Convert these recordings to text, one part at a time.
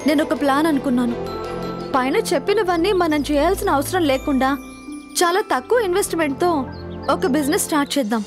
నేను ఒక ప్లాన్ అనుకున్నాను పైన చెప్పినవన్నీ మనం చేయాల్సిన అవసరం లేకుండా చాలా తక్కువ ఇన్వెస్ట్మెంట్తో ఒక బిజినెస్ స్టార్ట్ చేద్దాం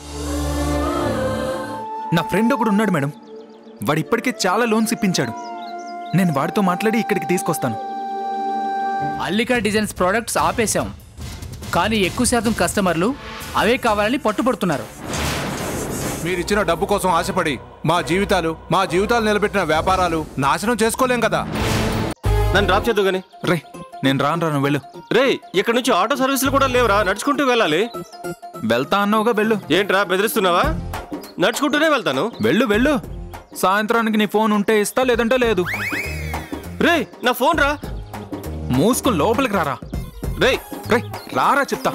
నా ఫ్రెండ్ ఒకడు ఉన్నాడు మేడం వాడు ఇప్పటికే చాలా లోన్స్ ఇప్పించాడు నేను వాడితో మాట్లాడి ఇక్కడికి తీసుకొస్తాను అల్లికా డిజైన్స్ ప్రోడక్ట్స్ ఆపేశాం కానీ ఎక్కువ శాతం కస్టమర్లు అవే కావాలని పట్టుబడుతున్నారు మీరిచ్చిన డబ్బు కోసం ఆశపడి మా జీవితాలు మా జీవితాలు నిలబెట్టిన వ్యాపారాలు నాశనం చేసుకోలేం కదా నన్ను డ్రాప్ చేద్దు గాని రే నేను రాను రాను వెళ్ళు రే ఇక్కడ నుంచి ఆటో సర్వీసులు కూడా లేవురా నడుచుకుంటూ వెళ్ళాలి వెళ్తా అన్నావుగా వెళ్ళు ఏంట్రా బెదిరిస్తున్నావా నడుచుకుంటూనే వెళ్తాను వెళ్ళు వెళ్ళు సాయంత్రానికి నీ ఫోన్ ఉంటే ఇస్తా లేదంటే లేదు రే నా ఫోన్ రా మూసుకుని లోపలికి రారా రే రే రారా చెప్తా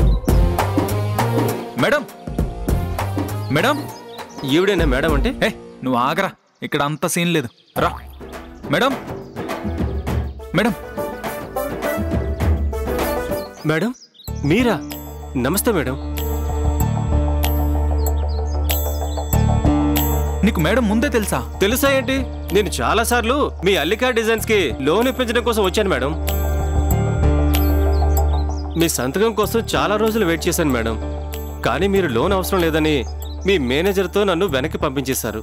మేడం మేడం ఈవిడేనా మేడం అంటే ఏ నువ్వు ఆగరా ఇక్కడ అంత సీన్ లేదు రా మేడం మేడం మేడం మీరా నమస్తే మేడం నీకు మేడం ముందే తెలుసా తెలుసా ఏంటి నేను చాలా సార్లు మీ అల్లికా డిజైన్స్ కి లోన్ ఇప్పించడం కోసం వచ్చాను మేడం మీ సంతకం కోసం చాలా రోజులు వెయిట్ చేశాను మేడం కానీ మీరు లోన్ అవసరం లేదని మీ మేనేజర్తో నన్ను వెనక్కి పంపించేశారు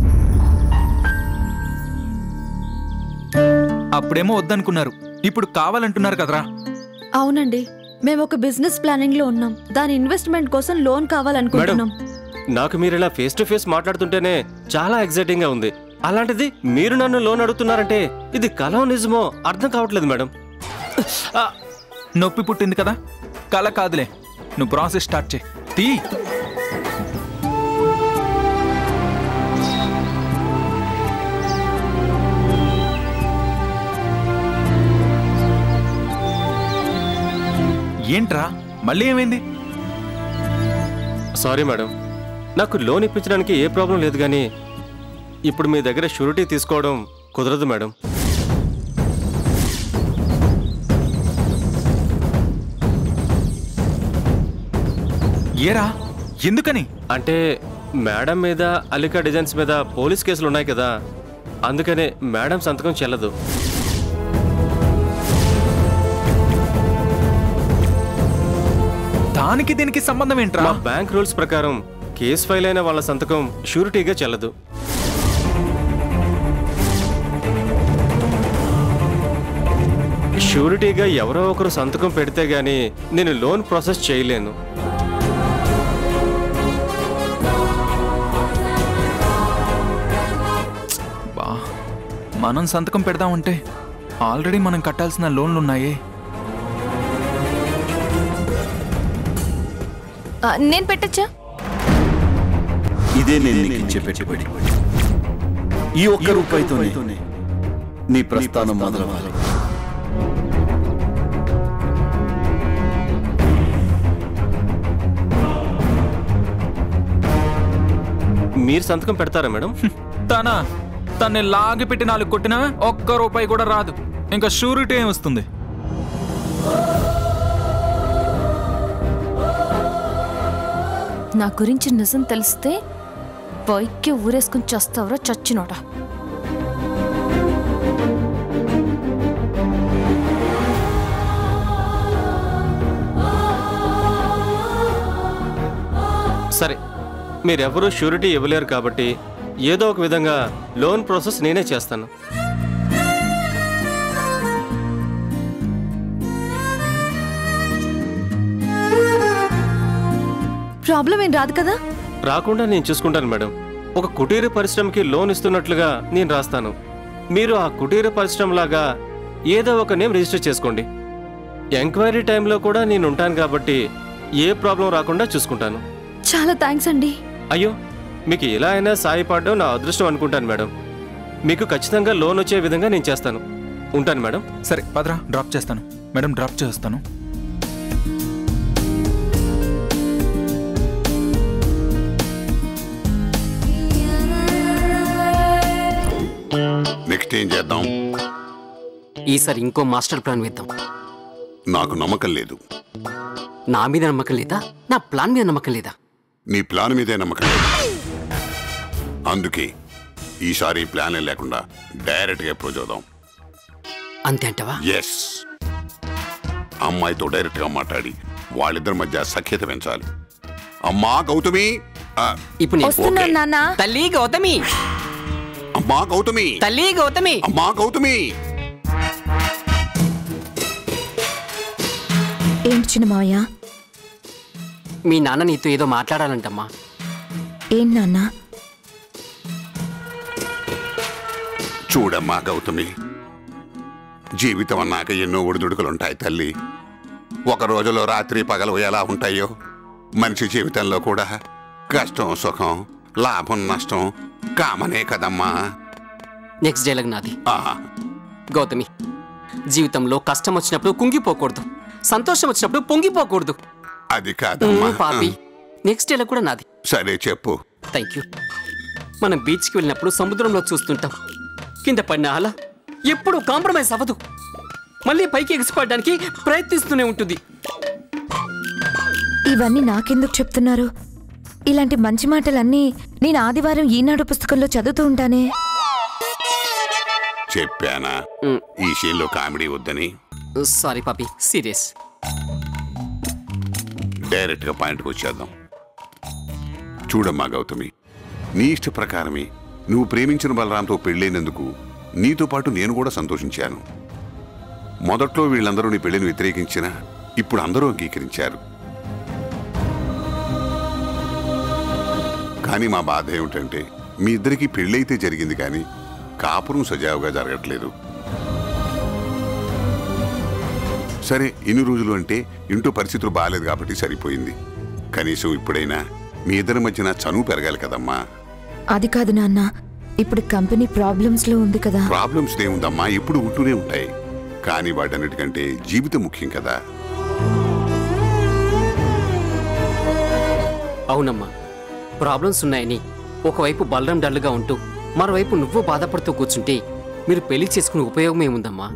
అప్పుడేమో వద్దనుకున్నారు ఇప్పుడు కావాలంటున్నారు కదరా అవునండి మేము ఒక బిజినెస్ ప్లానింగ్ లో ఉన్నాం దాని ఇన్వెస్ట్మెంట్ కోసం లోన్ కావాలనుకుంటున్నాం నాకు మీరు ఇలా ఫేస్ టు ఫేస్ మాట్లాడుతుంటేనే చాలా ఎక్సైటింగ్ గా ఉంది అలాంటిది మీరు నన్ను లోన్ అడుగుతున్నారంటే ఇది కలో నిజమో అర్థం కావట్లేదు మేడం ఆ, నొప్పి పుట్టింది కదా కల కాదులే నువ్వు ప్రాసెస్ స్టార్ట్ చేయి తీ ఏంట్రా మళ్ళీ ఏమైంది సారీ మేడం నాకు లోన్ ఇప్పించడానికి ఏ ప్రాబ్లం లేదు కానీ ఇప్పుడు మీ దగ్గర షూరిటీ తీసుకోవడం కుదరదు మేడం ఏరా ఎందుకని అంటే మేడం మీద అలికా డిజైన్స్ మీద పోలీస్ కేసులు ఉన్నాయి కదా అందుకనే మేడం సంతకం చెల్లదు దానికి దీనికి సంబంధం ఏంట్రా మా బ్యాంక్ రూల్స్ ప్రకారం కేసు ఫైల్ అయిన వాళ్ళ సంతకం షూరిటీగా చెల్లదు షూరిటీగా ఎవరో ఒకరు సంతకం పెడితే గానీ నేను లోన్ ప్రాసెస్ చేయలేను బా మనం సంతకం పెడదామంటే ఆల్రెడీ మనం కట్టాల్సిన లోన్లు ఉన్నాయే ఆ, నేను పెట్టచ్చా ఇదే నేను నీకు ఇచ్చే పెట్టుబడి ఈ ఒక్క రూపాయితోనే నీ ప్రస్థానం మొదలవ్వాలి మీరు సంతకం పెడతారా మేడం తన తన్ని లాగి పెట్టి నాలుగు కొట్టినా ఒక్క రూపాయి కూడా రాదు ఇంకా షూరిటీ ఏం వస్తుంది నా గురించి నిజం తెలిస్తే బైక్కి ఊరేసుకుని చస్తావరా చచ్చినోట సరే మీరెవరూ షూరిటీ ఇవ్వలేరు కాబట్టి ఏదో ఒక విధంగా లోన్ ప్రాసెస్ నేనే చేస్తాను ప్రాబ్లం ఏం రాదు కదా రాకుండా నేను చూసుకుంటాను మేడం ఒక కుటీర పరిశ్రమకి లోన్ ఇస్తున్నట్లుగా నేను రాస్తాను మీరు ఆ కుటీర పరిశ్రమలాగా ఏదో ఒక నేమ్ రిజిస్టర్ చేసుకోండి ఎంక్వైరీ టైంలో కూడా నేను ఉంటాను కాబట్టి ఏ ప్రాబ్లం రాకుండా చూసుకుంటాను చాలా థ్యాంక్స్ అండి అయ్యో మీకు ఎలా అయినా సాయపడడం నా అదృష్టం అనుకుంటాను మేడం మీకు ఖచ్చితంగా లోన్ వచ్చే విధంగా నేను చేస్తాను ఉంటాను మేడం సరే పదరా డ్రాప్ చేస్తాను మేడం డ్రాప్ చేస్తాను నెక్స్ట్ ఏం చేద్దాం ఈసారి ఇంకో మాస్టర్ ప్లాన్ వేద్దాం నాకు నమ్మకం లేదు నా మీద నమ్మకం లేదా నా ప్లాన్ మీద నమ్మకం లేదా నీ ప్లాన్ మీదే నమ్మకం లేదు అందుకే ఈసారి ప్లాన్ లేకుండా డైరెక్ట్గా అప్రోచ్ అవుదాం అంతే అంటవా ఎస్ అమ్మాయితో డైరెక్ట్ గా మాట్లాడి వాళ్ళిద్దరి మధ్య సఖ్యత పెంచాలి అమ్మా గౌతమి ఆ, ఇప్పుడు నేను- వస్తున్నాను ఓకే. నాన్న తల్లి గౌతమి అమ్మా గౌతమి తల్లి గౌతమి అమ్మా గౌతమి ఏంటి చిన్న మావయ్య మీ నాన్న నీతో ఏదో మాట్లాడాలంటమ్మా ఏంటి నాన్న చూడమ్మా గౌతమి జీవితం అన్నాక ఎన్నో ఒడిదుడుకులుంటాయి తల్లి ఒక రోజులో రాత్రి పగలు ఎలా ఉంటాయో మనిషి జీవితంలో కూడా కష్టం సుఖం లాభం నష్టం కామనే కదమ్మా నెక్స్ట్ డైలాగ్ నాది ఆ, గౌతమి జీవితంలో కష్టం వచ్చినప్పుడు కుంగిపోకూడదు సంతోషం వచ్చినప్పుడు పొంగిపోకూడదు అది కాదమ్మా పాపి నెక్స్ట్ డైలాగ్ కూడా నాది సరే చెప్పు థ్యాంక్ యూ మనం బీచ్కి వెళ్ళినప్పుడు సముద్రంలో చూస్తుంటాం కింద పడిన అల ఎప్పుడు కాంప్రమైజ్ అవ్వదు మళ్ళీ పైకి ఎగిసిపడడానికి ప్రయత్నిస్తూనే ఉంటుంది ఇవన్నీ నాకెందుకు చెప్తున్నారు ఇలాంటి మంచి మాటలన్నీ నేను ఆదివారం ఈనాడు పుస్తకంలో చదువుతూ ఉంటానే చెప్పానా మ్. ఈ షీన్లో కామెడీ వద్దని సారీ పాపి సీరియస్ డైరెక్ట్ గా పాయింట్కి వచ్చేద్దాం చూడమ్మా గౌతమి నీ ఇష్ట ప్రకారమే నువ్వు ప్రేమించిన బలరాంతో పెళ్ళైనందుకు నీతో పాటు నేను కూడా సంతోషించాను మొదట్లో వీళ్ళందరూ నీ పెళ్లిని వ్యతిరేకించినా ఇప్పుడు అందరూ అంగీకరించారు కానీ మా బాధ ఏమిటంటే మీ ఇద్దరికి పెళ్ళైతే జరిగింది కానీ కాపురం సజావుగా జరగట్లేదు సరే ఇన్ని రోజులు అంటే ఇంటూ పరిస్థితులు బాగాలేదు కాబట్టి సరిపోయింది కనీసం ఇప్పుడైనా మీ ఇద్దరి మధ్యన చనువు పెరగాలి కదమ్మా అది కాదు నాన్న ఇప్పుడు కంపెనీ ప్రాబ్లమ్స్ లో ఉంది కదా ప్రాబ్లమ్స్ ఏముందమ్మా ఎప్పుడు ఉంటూనే ఉంటాయి కానీ వాటన్నిటికంటే జీవితం ముఖ్యం కదా అవునమ్మా ప్రాబ్లమ్స్ ఉన్నాయని ఒకవైపు బలరం డల్లుగా ఉంటూ మరోవైపు నువ్వు బాధపడుతూ కూర్చుంటే మీరు పెళ్లి చేసుకునే ఉపయోగం ఏముందమ్మా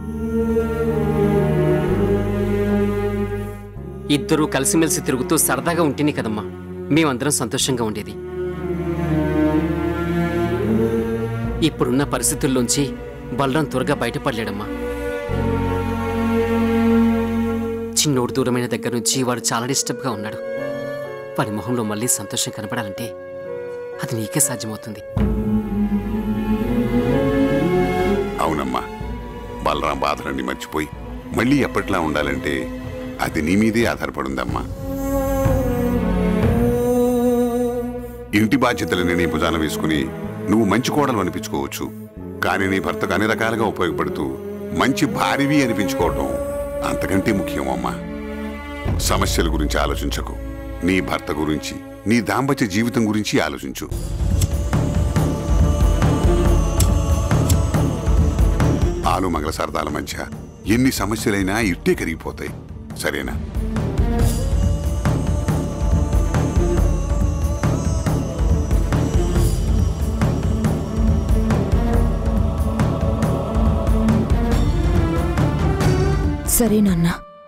ఇద్దరూ కలిసిమెలిసి తిరుగుతూ సరదాగా ఉంటేనే కదమ్మా మేమందరం సంతోషంగా ఉండేది ఇప్పుడున్న పరిస్థితుల్లోంచి బలరాం త్వరగా బయటపడలేడమ్మా చిన్నోడు దూరమైన దగ్గర నుంచి వాడు చాలా డిస్టర్బ్గా ఉన్నాడు వాడి మొహంలో మళ్ళీ సంతోషం కనపడాలంటే అది నీకే సాధ్యమవుతుంది అవునమ్మా బలరాం బాధలన్నీ మర్చిపోయి మళ్ళీ ఎప్పటిలా ఉండాలంటే అది నీ మీదే ఆధారపడుందమ్మా ఇంటి బాధ్యతలని నీ భుజాన వేసుకుని నువ్వు మంచి కోడలు అనిపించుకోవచ్చు కానీ నీ భర్తకు అన్ని రకాలుగా ఉపయోగపడుతూ మంచి భార్యవి అనిపించుకోవటం అంతకంటే ముఖ్యం అమ్మా సమస్యల గురించి ఆలోచించకు నీ భర్త గురించి నీ దాంపత్య జీవితం గురించి ఆలోచించు ఆలు మంగళ సరదాల మధ్య ఎన్ని సమస్యలైనా ఇట్టే కరిగిపోతాయి సరేనా సరే నాన్న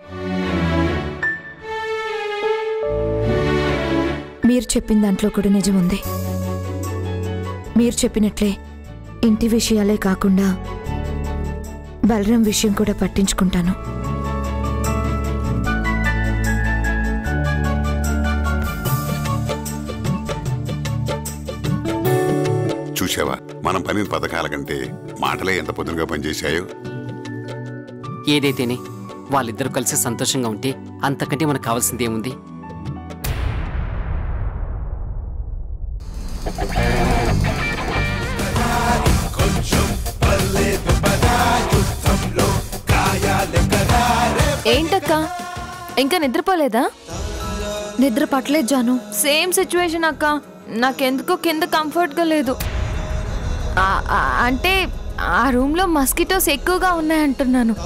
మీరు చెప్పిన దాంట్లో కూడా నిజం ఉంది మీరు చెప్పినట్లే ఇంటి విషయాలే కాకుండా బలరాం విషయం కూడా పట్టించుకుంటాను చూసావా మనం పని పథకాల కంటే మాటలే ఎంత పొద్దునగా పనిచేశాయో ఏదైతేనే వాళ్ళిద్దరూ కలిసి సంతోషంగా ఉంటే అంతకంటే మనకు కావాల్సింది ఏముంది ఏంటక్క ఇంకా నిద్రపోలేదా నిద్ర పట్టలేదు జాను సేమ్ సిచ్యువేషన్ అక్క నాకెందుకో కింద కంఫర్ట్గా లేదు ఆ- ఆ- అంటే ఆ రూమ్లో మస్కిటోస్ ఎక్కువగా ఉన్నాయంటున్నాను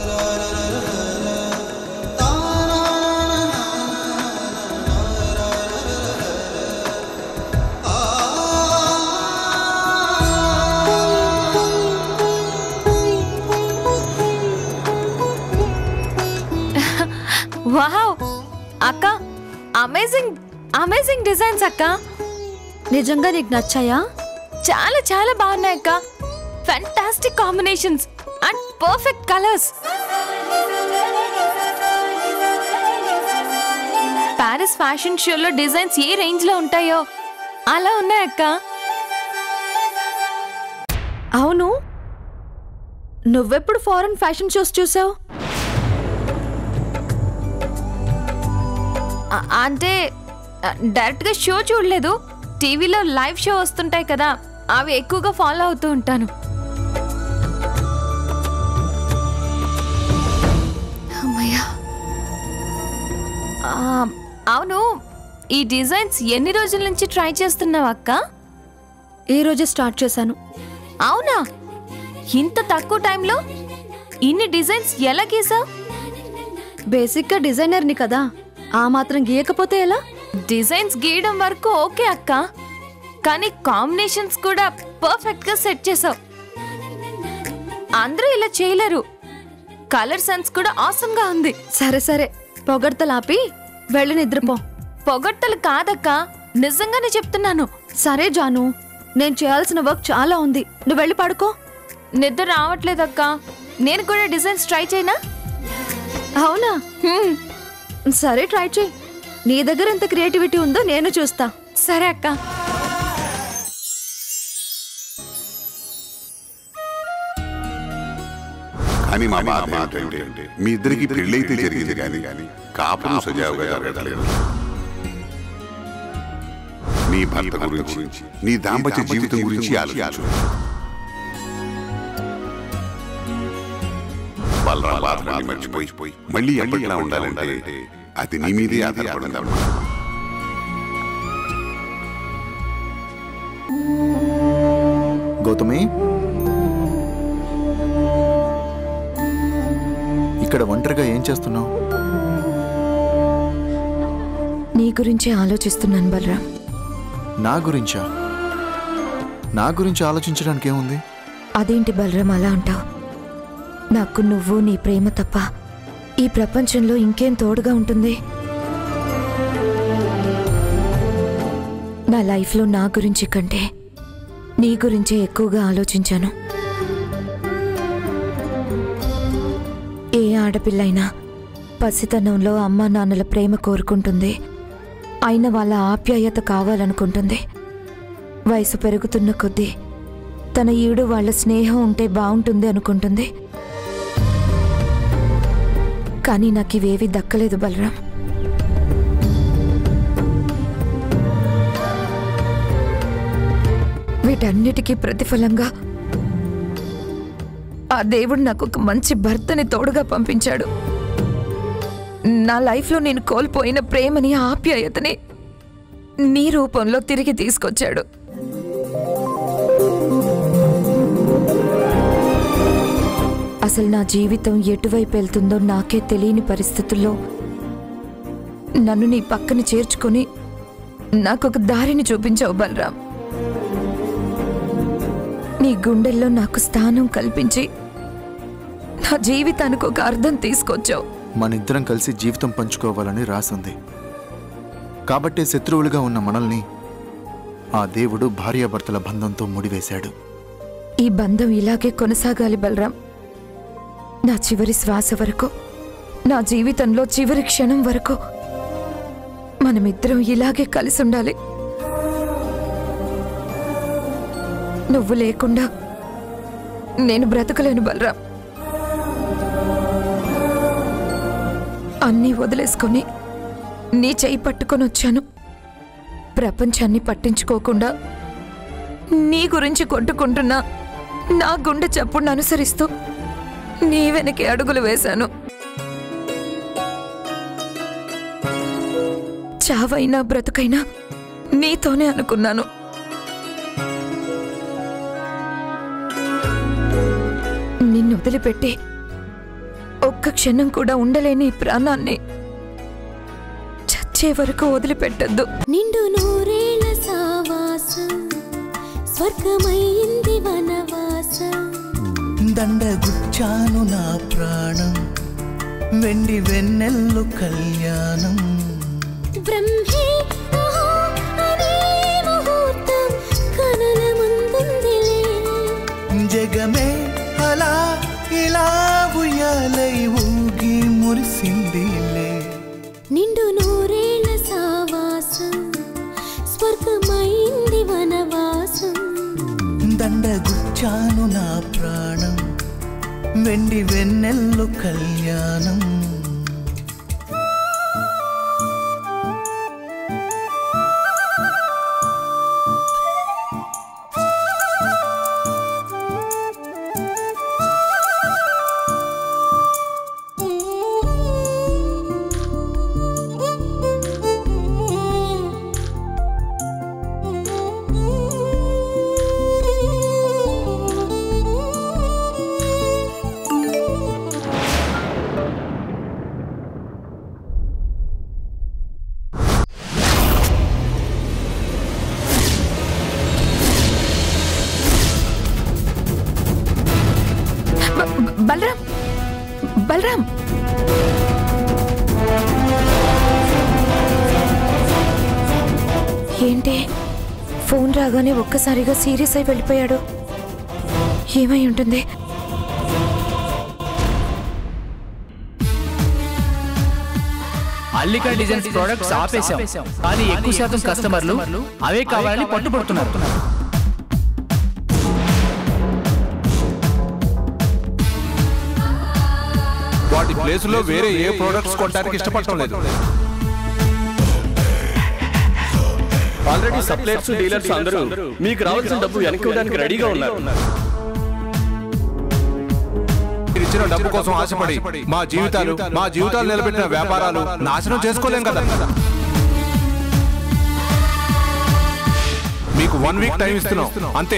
వావ్ అక్క అమేజింగ్ అమేజింగ్ డిజైన్స్ అక్క నిజంగా నీకు నచ్చాయా చాలా చాలా బాగున్నాయి అక్క fantastic combinations and perfect colours Paris fashion షోలో డిజైన్స్ ఏ రేంజ్ లో ఉంటాయో అలా ఉన్నాయి అక్క అవును నువ్వెప్పుడు ఫారెన్ ఫ్యాషన్ షోస్ చూసావు అ- అంటే డైరెక్ట్ గా షో చూడలేదు టీవీలో లైవ్ షో వస్తుంటాయి కదా అవి ఎక్కువగా ఫాలో అవుతూ ఉంటాను అమ్మయ్యా ఆ, అవును ఈ డిజైన్స్ ఎన్ని రోజుల నుంచి ట్రై చేస్తున్నావు అక్క ఈ రోజే స్టార్ట్ చేశాను అవునా ఇంత తక్కువ టైంలో ఇన్ని డిజైన్స్ ఎలా గీసావు బేసిక్గా డిజైనర్ని కదా ఆ మాత్రం గీయకపోతే ఎలా డిజైన్స్ గీయడం వరకు ఓకే అక్క కానీ కాంబినేషన్స్ కూడా పర్ఫెక్ట్ గా సెట్ చేసావు అందరూ ఇలా చేయలేరు కలర్ సెన్స్ కూడా ఆసమ్ గా ఉంది సరే సరే పొగడ్తలాపి వెళ్ళి నిద్రపో పొగట్టలు కాదక్క నిజంగానే చెప్తున్నాను సరే జాను నేను చేయాల్సిన వర్క్ చాలా ఉంది నువ్వు వెళ్ళి పడుకో నిద్ర రావట్లేదక్క నేను కూడా డిజైన్స్ ట్రై చేయనా అవునా హ్మ్, సరే ట్రై చేయి నీ దగ్గర ఎంత క్రియేటివిటీ ఉందో నేను చూస్తా సరే అక్క కానీ మా బాధ ఏమిటంటే మీ ఇద్దరికి పెళ్ళైతే జరిగింది కానీ కానీ కాపురం సజావుగా జరగట్లేదు నీ భర్త గురించి నీ దాంపత్య జీవితం గురించి ఆలోచించు బలరాం బాధని మర్చిపోయి మళ్ళీ ఎప్పటిలా ఉండాలంటే అది నీ మీదే ఆధారపడిందమ్మా గౌతమి ఇక్కడ ఒంటరిగా ఏం చేస్తున్నావు నీ గురించే ఆలోచిస్తున్నాను బలరాం నా గురించా నా గురించి ఆలోచించడానికి ఏముంది అదేంటి బలరాం అలా అంటావు నాకు నువ్వు నీ ప్రేమ తప్ప ఈ ప్రపంచంలో ఇంకేం తోడుగా ఉంటుంది నా లైఫ్లో నా గురించి కంటే నీ గురించే ఎక్కువగా ఆలోచించాను ఏ ఆడపిల్లైనా పసితనంలో అమ్మా నాన్నల ప్రేమ కోరుకుంటుంది అయిన వాళ్ళ ఆప్యాయత కావాలనుకుంటుంది వయసు పెరుగుతున్న కొద్దీ తన ఈడు వాళ్ళ స్నేహం ఉంటే బాగుంటుంది అనుకుంటుంది కానీ నాకు ఇవేవి దక్కలేదు బలరాం వీటన్నిటికీ ప్రతిఫలంగా ఆ దేవుడు నాకు ఒక మంచి భర్తని తోడుగా పంపించాడు నా లైఫ్లో నేను కోల్పోయిన ప్రేమని ఆప్యాయతని నీ రూపంలో తిరిగి తీసుకొచ్చాడు అసలు నా జీవితం ఎటువైపు వెళ్తుందో నాకే తెలియని పరిస్థితుల్లో నన్ను నీ పక్కన చేర్చుకొని నాకొక దారిని చూపించావు బలరాం నీ గుండెల్లో నాకు స్థానం కల్పించి నా జీవితానికి ఒక అర్థం తీసుకొచ్చావు మన ఇద్దరం కలిసి జీవితం పంచుకోవాలని రాసుంది కాబట్టే శత్రువులుగా ఉన్న మనల్ని ఆ దేవుడు భార్యాభర్తల బంధంతో ముడివేశాడు ఈ బంధం ఇలాగే కొనసాగాలి బలరాం నా చివరి శ్వాస వరకు నా జీవితంలో చివరి క్షణం వరకు మనమిద్దరం ఇలాగే కలిసి ఉండాలి నువ్వు లేకుండా నేను బ్రతకలేను బలరాం అన్నీ వదిలేసుకొని నీ చేయి పట్టుకొని వచ్చాను ప్రపంచాన్ని పట్టించుకోకుండా నీ గురించి కొట్టుకుంటున్నా నా గుండె చప్పుడును అనుసరిస్తూ నీ వెనకే అడుగులు వేశాను చావైనా బ్రతుకైనా నీతోనే అనుకున్నాను నిన్ను వదిలిపెట్టి ఒక్క క్షణం కూడా ఉండలేని ఈ ప్రాణాన్ని చచ్చే వరకు వదిలిపెట్టద్దు నిండు నూరేళ్ల సావాసం స్వర్గమైంది వనవాసం దండగుచ్చాను నా ప్రాణం వెండి వెన్నెల్లు కళ్యాణం బ్రహ్మే మహో అనే ముహూర్తం కనుల ముందుందిలే జగ హృదయమే అలా ఇలా ఉయ్యాలై ఊగి మురిసిందిలే నిండు నూరేళ్ల సావాసం స్వర్గమైంది వనవాసం దండగుచ్చాను నా ప్రాణం వెండి వెన్నెల్లు కళ్యాణం బ- బలరాం బలరాం ఏంటి ఫోన్ రాగానే ఒక్కసారిగా సీరియస్ అయి వెళ్ళిపోయాడు ఏమై ఉంటుంది అల్లిక డిజైన్స్ ప్రొడక్ట్స్ ఆపేశాం కానీ ఎక్కువ శాతం కస్టమర్లు అవే కావాలని పట్టుబడుతున్నారు వాటి ప్లేసులో వేరే ఏ ప్రోడక్ట్స్ కొనడానికి ఇష్టపడటం లేదు ఆల్రెడీ సప్లైర్స్ డీలర్స్ అందరూ మీకు రావాల్సిన డబ్బు వెనక్కి ఇవ్వడానికి రెడీగా ఉన్నారు మీరు ఇచ్చిన డబ్బు కోసం ఆశపడి మా జీవితాలు మా జీవితాలు నిలబెట్టిన వ్యాపారాలు నాశనం చేసుకోలేం కదా మీకు వన్ వీక్ టైం ఇస్తున్నాం అంతే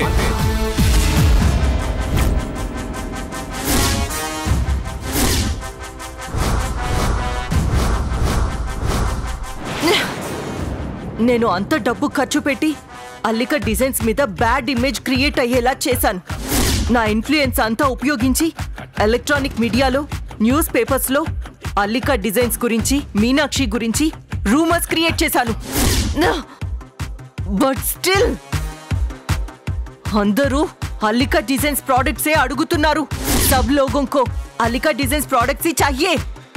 నేను అంత డబ్బు ఖర్చు పెట్టి అల్లిక డిజైన్స్ మీద బ్యాడ్ ఇమేజ్ క్రియేట్ అయ్యేలా చేశాను నా ఇన్ఫ్లుయెన్స్ అంతా ఉపయోగించి ఎలక్ట్రానిక్ మీడియాలో న్యూస్ పేపర్స్లో అల్లిక డిజైన్స్ గురించి మీనాక్షి గురించి రూమర్స్ క్రియేట్ చేశాను బట్ స్టిల్ అందరూ అల్లిక డిజైన్స్ ప్రోడక్ట్సే అడుగుతున్నారు సబ్ లోగోं को అల్లిక డిజైన్స్ ప్రోడక్ట్స్ ही चाहिए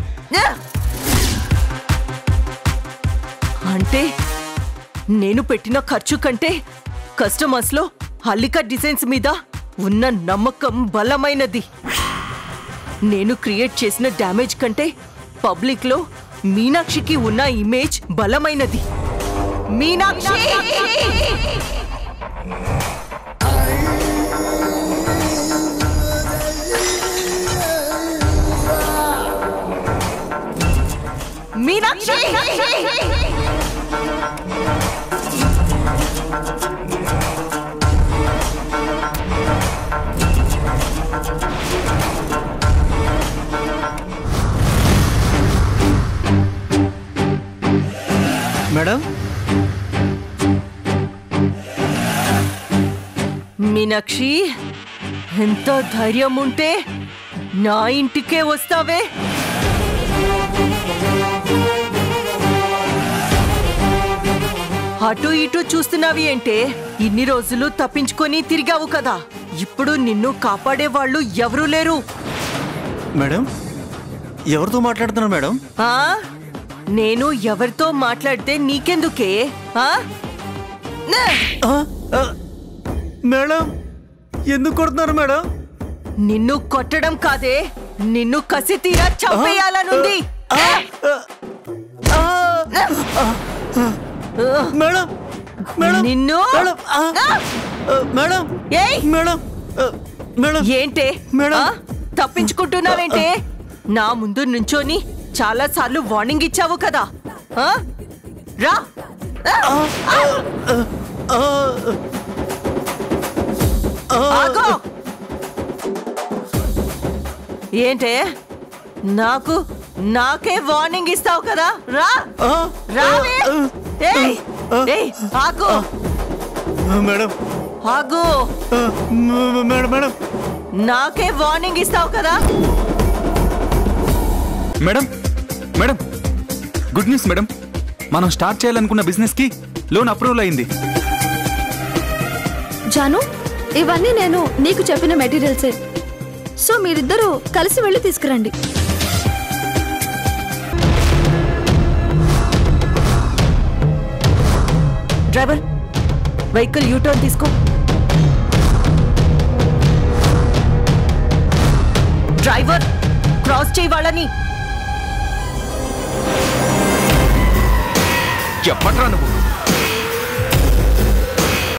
అంటే నేను పెట్టిన ఖర్చు కంటే కస్టమర్స్ లో హల్లిక డిజైన్స్ మీద ఉన్న నమ్మకం బలమైనది నేను క్రియేట్ చేసిన డ్యామేజ్ కంటే పబ్లిక్ లో మీనాక్షికి ఉన్న ఇమేజ్ బలమైనది మీనాక్షి మీనాక్షి మేడం మీనాక్షి ఎంత ధైర్యం ఉంటే నా ఇంటికే వస్తావే అటు ఇటు చూస్తున్నావి అంటే ఇన్ని రోజులు తప్పించుకొని తిరిగావు కదా ఇప్పుడు నిన్ను కాపాడే వాళ్ళు ఎవరూ లేరు మేడం ఎవరితో మాట్లాడుతున్నారు మేడం ఆ నేను ఎవరితో మాట్లాడితే నీకెందుకే ఆ? నా! మేడం ఎందుకు కొడుతున్నారు మేడం నిన్ను కొట్టడం కాదే నిన్ను కసి తీరా చంపేయాలనుంది మేడం మేడం నిన్ను మేడం మేడం ఏయ్ మేడం మేడం ఏంటే మేడం. ఆ? తప్పించుకుంటున్నావేంటే నా ముందు నుంచోని చాలా సార్లు వార్నింగ్ ఇచ్చావు కదా ఆ? రా ఆగో ఏంటే నాకు నాకే వార్నింగ్ ఇస్తావు కదా రా రావే ఏయ్ ఏయ్ ఆగు మేడం ఆగు మేడం మేడం నాకే వార్నింగ్ ఇస్తావు కదా madam madam good news madam మనం స్టార్ట్ చేయాలనుకున్న బిజినెస్ కి లోన్ అప్రూవల్ అయింది జాను ఇవన్నీ నేను నీకు చెప్పిన మెటీరియల్సే సో మీరిద్దరూ కలిసి వెళ్ళి తీసుకురండి డ్రైవర్ వెహికల్ యూటర్న్ తీసుకో డ్రైవర్ క్రాస్ చేయి వాళ్ళని చెప్పట్రా నువ్వు